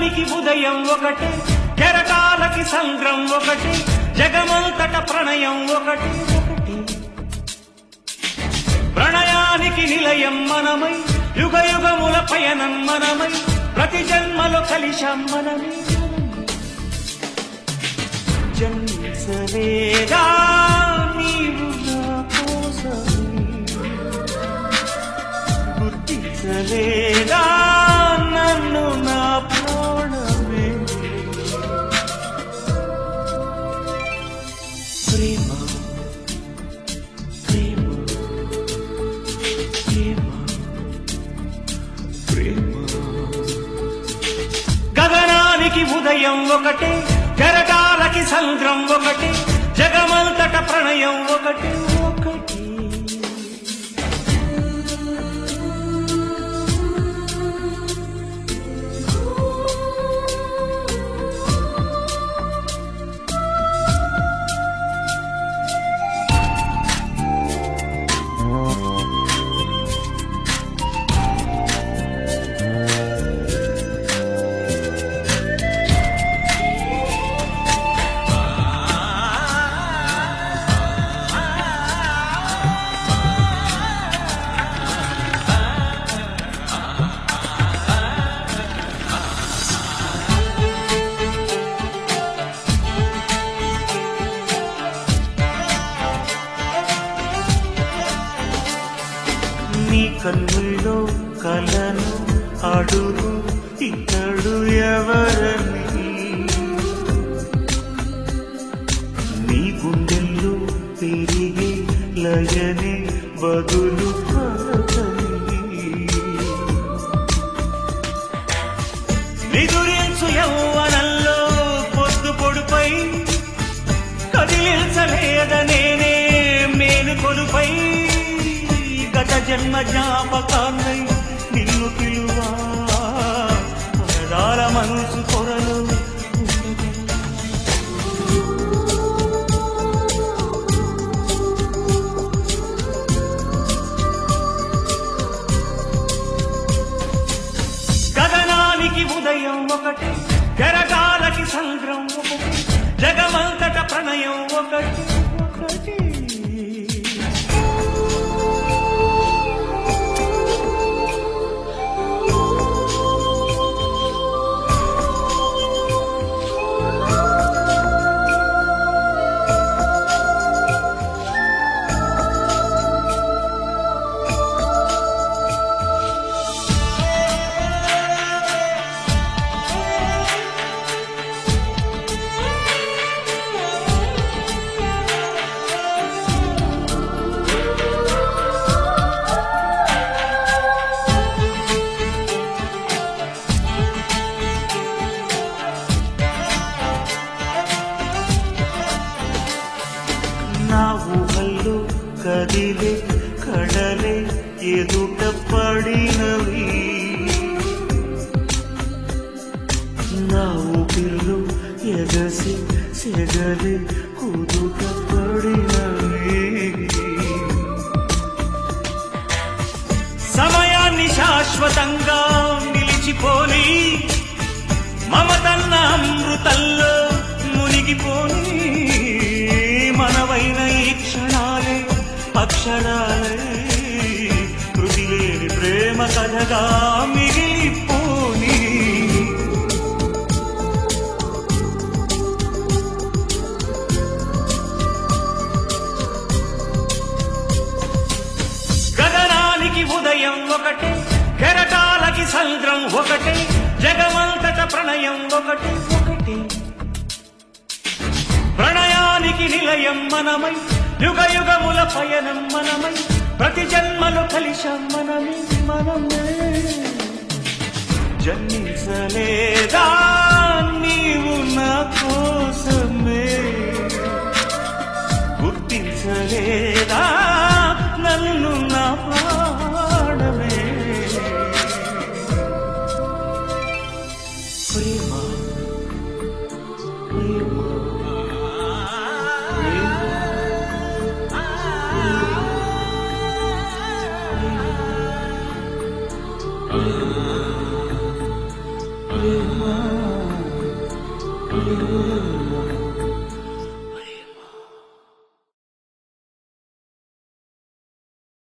గగనానికి ఉదయం ఒకటే కెరటాలకి సంద్రం ఒకటి జగమంతట ప్రణయం ఒకటి ఒకటి ప్రణయానికి నిలయం మనమై యుగ యుగముల పయనం మనమై ప్రతి జన్మలో కలిశాం మనమే జన్మించలేదా నీవు నా కోసమే గుర్తించలేదా నన్ను నా ప్రాణమే ప్రేమ ప్రేమ ప్రేమ ప్రేమ గగనానికి ఉదయం ఒకటే జరగాలకి సంద్రం ఒకటి జగమంతట ప్రణయం ఒకటి ఒకటి నీ కన్నుల్లో కలను అడుగు ఇతడు ఎవరని నీ గుండెల్లో పెరిగే లయనే బదులు పలకని నిదురించు యౌవనంలో పొద్దు పొడుపై కదిలించలేదనేనే మేలు కొలుపై గత జన్మ జ్ఞాపకాన్నై నిన్ను పిలువా పరదాల మనసు కొరలు గగనానికి ఉదయం ఒకటి జరగాలకి సంద్రం ఒకటి జగమంతట ప్రణయం ఒకటి ఒకటి నా ఊహల్లో కదిలే కడలే ఎదుట పడినవి నా ఊపిరిలో ఎగసి సెగలే కుదుట పడినవి సమయాన్ని శాశ్వతంగా నిలిచిపోని మమతన్న అమృతంలో మునిగిపోని మనవైన ఈ క్షణాలే అక్షరాలే కృతి లేని ప్రేమ కథగా మిగిలిపోని గగనానికి ఉదయం ఒకటే కెరటాలకి సంద్రం ఒకటే జగమంతట ప్రణయం ఒకటి ఒకటి ప్రణయానికి నిలయం మనమై యుగ యుగముల పయనం మనమై ప్రతి జన్మలో కలిశాం మనమే మనమే జన్మించలేదా నీవు నా కోసమే గుర్తించలేదా నన్ను నా ప్రాణమే ప్రేమ ప్రేమ ప్రేమ ఊపిరి